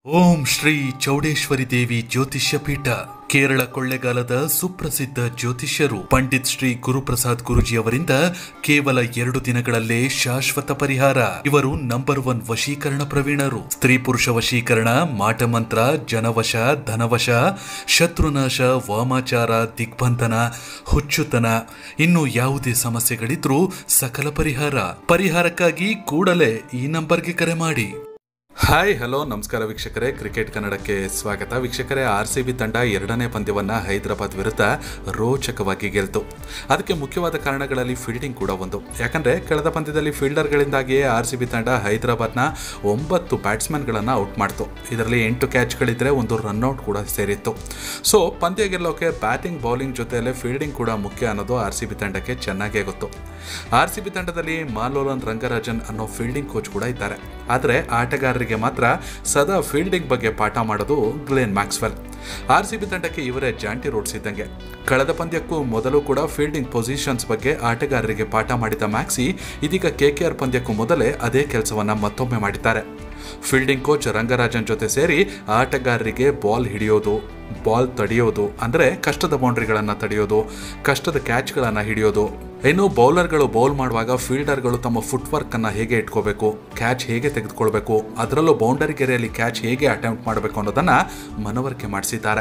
ಓಂ ಶ್ರೀ ಚೌಡೇಶ್ವರಿ ದೇವಿ ಜ್ಯೋತಿಷ್ಯ ಪೀಠ ಕೇರಳ ಕೊಳ್ಳೆಗಾಲದ ಸುಪ್ರಸಿದ್ಧ ಜ್ಯೋತಿಷ್ಯರು ಪಂಡಿತ್ ಶ್ರೀ ಗುರುಪ್ರಸಾದ್ ಗುರುಜಿ ಅವರಿಂದ ಕೇವಲ ಎರಡು ದಿನಗಳಲ್ಲೇ ಶಾಶ್ವತ ಪರಿಹಾರ ಇವರು ನಂಬರ್ ಒನ್ ವಶೀಕರಣ ಪ್ರವೀಣರು ಸ್ತ್ರೀ ಪುರುಷ ವಶೀಕರಣ ಮಾಟಮಂತ್ರ ಜನವಶ ಧನವಶ ಶತ್ರುನಾಶ ವಾಮಾಚಾರ ದಿಗ್ಬಂಧನ ಹುಚ್ಚುತನ ಇನ್ನು ಯಾವುದೇ ಸಮಸ್ಯೆಗಳಿದ್ರೂ ಸಕಲ ಪರಿಹಾರ ಪರಿಹಾರಕ್ಕಾಗಿ ಕೂಡಲೇ ಈ ನಂಬರ್ಗೆ ಕರೆ ಮಾಡಿ ಹಾಯ್ ಹಲೋ ನಮಸ್ಕಾರ ವೀಕ್ಷಕರೇ ಕ್ರಿಕೆಟ್ ಕನ್ನಡಕ್ಕೆ ಸ್ವಾಗತ ವೀಕ್ಷಕರೇ ಆರ್ ಸಿ ಬಿ ತಂಡ ಎರಡನೇ ಪಂದ್ಯವನ್ನ ಹೈದರಾಬಾದ್ ವಿರುದ್ಧ ರೋಚಕವಾಗಿ ಗೆಲ್ತು ಅದಕ್ಕೆ ಮುಖ್ಯವಾದ ಕಾರಣಗಳಲ್ಲಿ ಫೀಲ್ಡಿಂಗ್ ಕೂಡ ಒಂದು ಯಾಕಂದ್ರೆ ಕಳೆದ ಪಂದ್ಯದಲ್ಲಿ ಫೀಲ್ಡರ್ಗಳಿಂದಾಗಿಯೇ ಆರ್ ಸಿ ಬಿ ತಂಡ ಹೈದರಾಬಾದ್ನ ಒಂಬತ್ತು ಬ್ಯಾಟ್ಸ್ಮನ್ಗಳನ್ನು ಔಟ್ ಮಾಡ್ತು ಇದರಲ್ಲಿ ಎಂಟು ಕ್ಯಾಚ್ಗಳಿದ್ರೆ ಒಂದು ರನ್ಔಟ್ ಕೂಡ ಸೇರಿತ್ತು ಸೊ ಪಂದ್ಯ ಗೆಲ್ಲೋಕೆ ಬ್ಯಾಟಿಂಗ್ ಬೌಲಿಂಗ್ ಜೊತೆಯಲ್ಲೇ ಫೀಲ್ಡಿಂಗ್ ಕೂಡ ಮುಖ್ಯ ಅನ್ನೋದು ಆರ್ ಸಿ ಬಿ ತಂಡಕ್ಕೆ ಚೆನ್ನಾಗೇ ಗೊತ್ತು ಆರ್ ಸಿ ಬಿ ತಂಡದಲ್ಲಿ ಮಾಲೋಲನ್ ರಂಗರಾಜನ್ ಅನ್ನೋ ಫೀಲ್ಡಿಂಗ್ ಕೋಚ್ ಕೂಡ ಇದ್ದಾರೆ ಆದರೆ ಆಟಗಾರರಿಗೆ ಮಾತ್ರ ಸದಾ ಫೀಲ್ಡಿಂಗ್ ಬಗ್ಗೆ ಪಾಠ ಮಾಡೋದು Glenn Maxwell R C B ತಂಡಕ್ಕೆ ಇವರೇ ಜಾಂಟಿ ರೋಡ್ಸ್ ಇದ್ದಂಗೆ ಕಳೆದ ಪಂದ್ಯಕ್ಕೂ ಮೊದಲು ಕೂಡ ಫೀಲ್ಡಿಂಗ್ ಪೊಸಿಷನ್ಸ್ ಬಗ್ಗೆ ಆಟಗಾರರಿಗೆ ಪಾಠ ಮಾಡಿದ ಮ್ಯಾಕ್ಸಿ ಇದೀಗ ಕೆಕೆಆರ್ ಪಂದ್ಯಕ್ಕೂ ಮೊದಲೇ ಅದೇ ಕೆಲಸವನ್ನ ಮತ್ತೊಮ್ಮೆ ಮಾಡಿದ್ದಾರೆ ಫೀಲ್ಡಿಂಗ್ ಕೋಚ್ ರಂಗರಾಜನ್ ಜೊತೆ ಸೇರಿ ಆಟಗಾರರಿಗೆ ಬಾಲ್ ಹಿಡಿಯೋದು ಬಾಲ್ ತಡೆಯೋದು ಅಂದರೆ ಕಷ್ಟದ ಬೌಂಡ್ರಿಗಳನ್ನು ತಡೆಯೋದು ಕಷ್ಟದ ಕ್ಯಾಚ್ಗಳನ್ನು ಹಿಡಿಯೋದು ಇನ್ನು ಬೌಲರ್ಗಳು ಬೌಲ್ ಮಾಡುವಾಗ ಫೀಲ್ಡರ್ಗಳು ತಮ್ಮ ಫುಟ್ವರ್ಕ್ ಅನ್ನ ಹೇಗೆ ಇಟ್ಕೋಬೇಕು ಕ್ಯಾಚ್ ಹೇಗೆ ತೆಗೆದುಕೊಳ್ಬೇಕು ಅದರಲ್ಲೂ ಬೌಂಡರಿ ಗೆರೆಯಲ್ಲಿ ಕ್ಯಾಚ್ ಹೇಗೆ ಅಟೆಂಪ್ಟ್ ಮಾಡಬೇಕು ಅನ್ನೋದನ್ನ ಮನವರಿಕೆ ಮಾಡಿಸಿದ್ದಾರೆ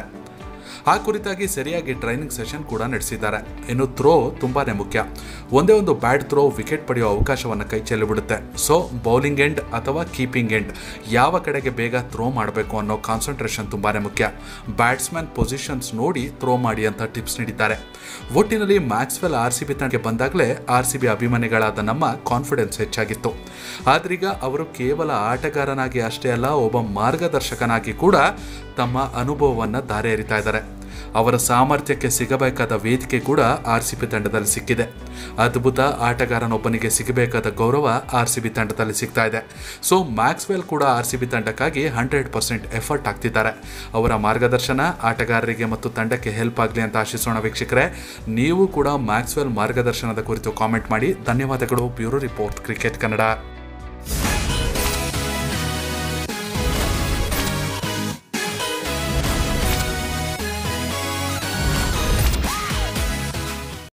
ಆ ಕುರಿತಾಗಿ ಸರಿಯಾಗಿ ಟ್ರೈನಿಂಗ್ ಸೆಷನ್ ಕೂಡ ನಡೆಸಿದ್ದಾರೆ ಇನ್ನು ಥ್ರೋ ತುಂಬಾನೇ ಮುಖ್ಯ ಒಂದೇ ಒಂದು ಬ್ಯಾಡ್ ಥ್ರೋ ವಿಕೆಟ್ ಪಡೆಯುವ ಅವಕಾಶವನ್ನು ಕೈ ಚೆಲ್ಲಿಬಿಡುತ್ತೆ ಸೊ ಬೌಲಿಂಗ್ ಎಂಡ್ ಅಥವಾ ಕೀಪಿಂಗ್ ಎಂಡ್ ಯಾವ ಕಡೆಗೆ ಬೇಗ ಥ್ರೋ ಮಾಡಬೇಕು ಅನ್ನೋ ಕಾನ್ಸಂಟ್ರೇಷನ್ ತುಂಬಾನೇ ಮುಖ್ಯ ಬ್ಯಾಟ್ಸ್ಮನ್ ಪೊಸಿಷನ್ಸ್ ನೋಡಿ ಥ್ರೋ ಮಾಡಿ ಅಂತ ಟಿಪ್ಸ್ ನೀಡಿದ್ದಾರೆ ಒಟ್ಟಿನಲ್ಲಿ ಮ್ಯಾಕ್ಸ್ವೆಲ್ ಆರ್ ಸಿ ಬಿ ತಂಡಕ್ಕೆ ಬಂದಾಗಲೇ ಆರ್ ಸಿ ಬಿ ಅಭಿಮಾನಿಗಳಾದ ನಮ್ಮ ಕಾನ್ಫಿಡೆನ್ಸ್ ಹೆಚ್ಚಾಗಿತ್ತು ಆದ್ರೀಗ ಅವರು ಕೇವಲ ಆಟಗಾರನಾಗಿ ಅಷ್ಟೇ ಅಲ್ಲ ಒಬ್ಬ ಮಾರ್ಗದರ್ಶಕನಾಗಿ ಕೂಡ ತಮ್ಮ ಅನುಭವವನ್ನು ದಾರೆ ಎರಿತಾ ಇದ್ದಾರೆ ಅವರ ಸಾಮರ್ಥ್ಯಕ್ಕೆ ಸಿಗಬೇಕಾದ ವೇದಿಕೆ ಕೂಡ ಆರ್ ಸಿ ಬಿ ತಂಡದಲ್ಲಿ ಸಿಕ್ಕಿದೆ ಅದ್ಭುತ ಆಟಗಾರನೊಬ್ಬನಿಗೆ ಸಿಗಬೇಕಾದ ಗೌರವ ಆರ್ ಸಿ ಬಿ ತಂಡದಲ್ಲಿ ಸಿಗ್ತಾ ಇದೆ ಸೊ ಮ್ಯಾಕ್ಸ್ವೆಲ್ ಕೂಡ ಆರ್ ಸಿ ಬಿ ತಂಡಕ್ಕಾಗಿ ಹಂಡ್ರೆಡ್ ಪರ್ಸೆಂಟ್ ಎಫರ್ಟ್ ಆಗ್ತಿದ್ದಾರೆ ಅವರ ಮಾರ್ಗದರ್ಶನ ಆಟಗಾರರಿಗೆ ಮತ್ತು ತಂಡಕ್ಕೆ ಹೆಲ್ಪ್ ಆಗಲಿ ಅಂತ ಆಶಿಸೋಣ ವೀಕ್ಷಕರೇ ನೀವು ಕೂಡ ಮ್ಯಾಕ್ಸ್ವೆಲ್ ಮಾರ್ಗದರ್ಶನದ ಕುರಿತು ಕಾಮೆಂಟ್ ಮಾಡಿ ಧನ್ಯವಾದಗಳು ಬ್ಯೂರೋ ರಿಪೋರ್ಟ್ ಕ್ರಿಕೆಟ್ ಕನ್ನಡ